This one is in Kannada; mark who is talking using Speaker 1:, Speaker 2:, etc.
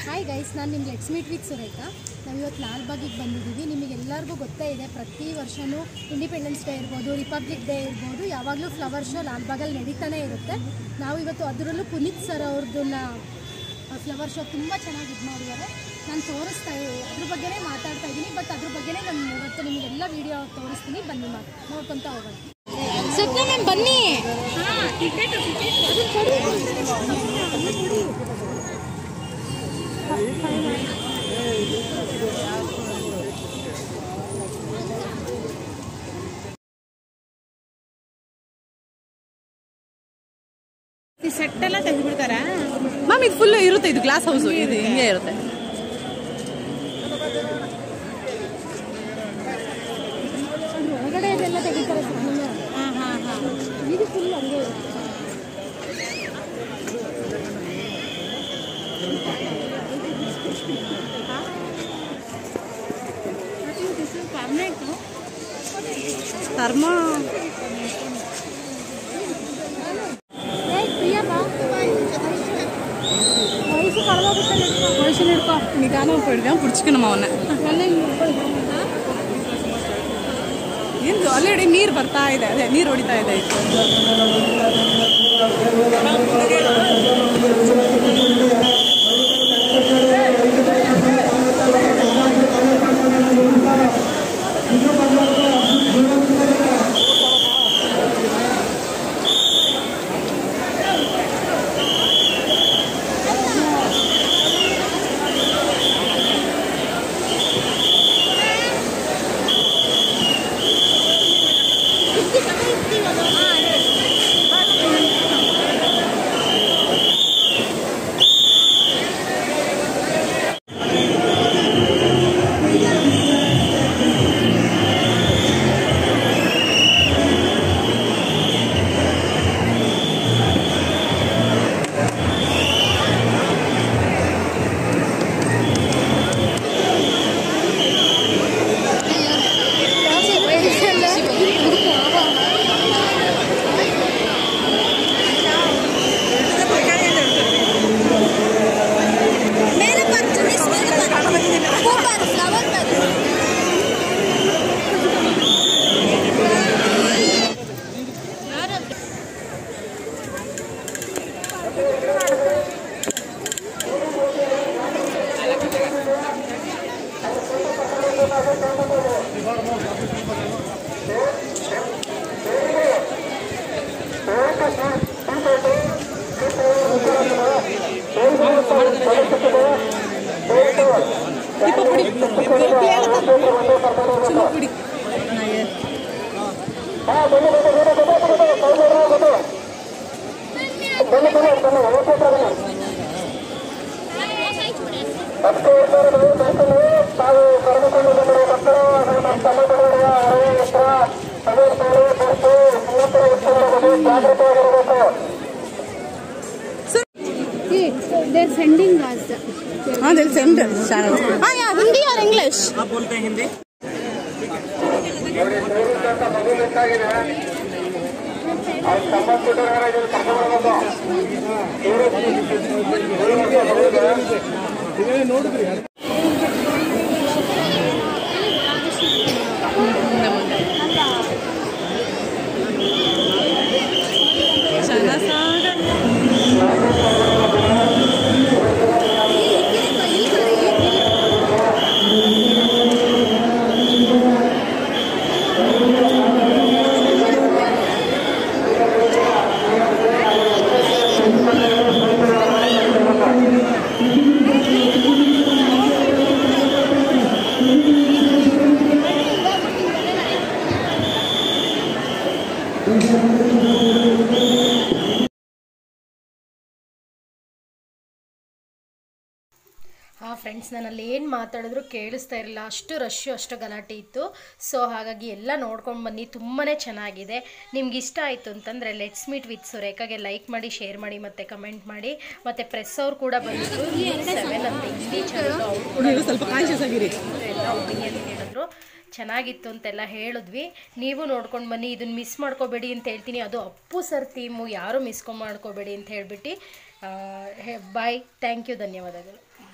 Speaker 1: ಹಾಯ್ ಗೈಸ್ ನಾನು ನಿಮ್ಗೆ ಲೆಟ್ಸ್ ಮೀಟ್ ವಿತ್ ಸುರೇಖಾ ನಾವು ಇವತ್ತು ಲಾಲ್ಬಾಗಿಗೆ ಬಂದಿದ್ದೀವಿ ನಿಮಗೆಲ್ಲರಿಗೂ ಗೊತ್ತೇ ಇದೆ ಪ್ರತಿ ವರ್ಷವೂ ಇಂಡಿಪೆಂಡೆನ್ಸ್ ಡೇ ಇರ್ಬೋದು ರಿಪಬ್ಲಿಕ್ ಡೇ ಇರ್ಬೋದು ಯಾವಾಗಲೂ ಫ್ಲವರ್ ಶೋ ಲಾಲ್ಬಾಗಲ್ಲಿ ನಡೀತಾನೆ ಇರುತ್ತೆ ನಾವು ಇವತ್ತು ಅದರಲ್ಲೂ ಪುನೀತ್ ಸರ್ ಅವ್ರದ್ದನ್ನ ಫ್ಲವರ್ ಶೋ ತುಂಬ ಚೆನ್ನಾಗಿ ಇದು ಮಾಡಿದ್ದಾರೆ ನಾನು ತೋರಿಸ್ತಾ ಅದ್ರ ಬಗ್ಗೆನೇ ಮಾತಾಡ್ತಾ ಇದ್ದೀನಿ ಬಟ್ ಅದ್ರ ಬಗ್ಗೆನೇ ನಾನು ಇವತ್ತು ನಿಮಗೆಲ್ಲ ವಿಡಿಯೋ ತೋರಿಸ್ತೀನಿ ಬನ್ನಿ ಮಾತು ನೋಡ್ಕೊತಾ ಹೋಗೋಣ
Speaker 2: ಸತ್ಯ ಮ್ಯಾಮ್ ಬನ್ನಿ ಸೆಟ್ ಎಲ್ಲ ತೆಗೆದ್ಬಿಡ್ತಾರ
Speaker 3: ಮ್ಯಾಮ್ ಇದು ಫುಲ್ ಇರುತ್ತೆ ಇದು ಗ್ಲಾಸ್ ಹೌಸ್ ಇದು ಹಿಂಗೆ ಇರುತ್ತೆ
Speaker 1: ಒಳಗಡೆ ಇದೆಲ್ಲ ತೆಗಿತಾರೆ ಸುಮ್ಮನೆ
Speaker 2: ಹಾಂ ಹಾಂ ಹಾಂ
Speaker 1: ಇದು ಫುಲ್ ಹಂಗೆ ಇರುತ್ತೆ
Speaker 3: ಥರ್ಮ
Speaker 1: ಏಯ್ ಪ್ರಿಯಾ ಬಾ ವಯಸ್ಸು ಕಳೆದೋಗುತ್ತೆ ವಯಸ್ಸು ಹಿಡ್ಕೊ
Speaker 3: ನಿಧಾನ போயிடுவேன் பிடிச்சிக்கணுமா ಅವನ್ನ
Speaker 1: ಎಲ್ಲ ಹಿಂಗೆ ಹಿಡ್ಕೊ.
Speaker 3: ಏನು ಆಲ್ರೆಡಿ ನೀರು ಬರ್ತಾ ಇದೆ ಅದೇ ನೀರು ಹೊಡಿತಾ ಇದೆ
Speaker 2: ಮೇಲೆ ಬರ್ತೀನಿ ಸೂಪರ್ ಫ್ಲವರ್ ಬರ್ತೀನಿ
Speaker 3: இப்போ பிடி சும்மா பிடி
Speaker 1: ದೇರ್ ಸೆಂಡಿಂಗ್ ಅಸ್
Speaker 3: हाँ दिल सेंड चैनल
Speaker 2: हाँ यार हिंदी और इंग्लिश
Speaker 4: आप बोलते हैं हिंदी
Speaker 1: ಹಾಂ ಫ್ರೆಂಡ್ಸ್ ನಾನು ಅಲ್ಲಿ ಏನು ಮಾತಾಡಿದ್ರು ಕೇಳಿಸ್ತಾ ಇರಲಿಲ್ಲ ಅಷ್ಟು ರಶ್ಶು ಅಷ್ಟು ಗಲಾಟೆ ಇತ್ತು ಸೊ ಹಾಗಾಗಿ ಎಲ್ಲ ನೋಡ್ಕೊಂಡು ಬನ್ನಿ ತುಂಬಾ ಚೆನ್ನಾಗಿದೆ ನಿಮ್ಗೆ ಇಷ್ಟ ಆಯಿತು ಅಂತಂದರೆ ಲೆಟ್ಸ್ ಮೀಟ್ ವಿತ್ ಸುರೇಖಾಗೆ ಲೈಕ್ ಮಾಡಿ ಶೇರ್ ಮಾಡಿ ಮತ್ತು ಕಮೆಂಟ್ ಮಾಡಿ ಮತ್ತು ಪ್ರೆಸ್ ಅವ್ರು ಕೂಡ ಬಂದಿದ್ರು ಸೆವೆನ್ ಅಂತ ಹಿಂದಿ ಚಾನಲ್ ಅವ್ರು ಕೂಡ
Speaker 3: ನೀವು ಸ್ವಲ್ಪ ಕಾನ್ಶಿಯಸ್ ಆಗಿರಿ
Speaker 1: ಎಲ್ಲ ಒಪಿನಿಯನ್ ಹೇಳಿದ್ರು ಚೆನ್ನಾಗಿತ್ತು ಅಂತೆಲ್ಲ ಹೇಳಿದ್ವಿ ನೀವು ನೋಡ್ಕೊಂಡು ಬನ್ನಿ ಇದನ್ನ ಮಿಸ್ ಮಾಡ್ಕೋಬೇಡಿ ಅಂತ ಹೇಳ್ತೀನಿ ಅದು ಅಪ್ಪು ಸರ್ ಥೀಮು ಯಾರು ಮಿಸ್ಕೊಂಡ್ ಮಾಡ್ಕೋಬೇಡಿ ಅಂತ ಹೇಳ್ಬಿಟ್ಟು ಬಾಯ್ ಥ್ಯಾಂಕ್ ಯು ಧನ್ಯವಾದಗಳು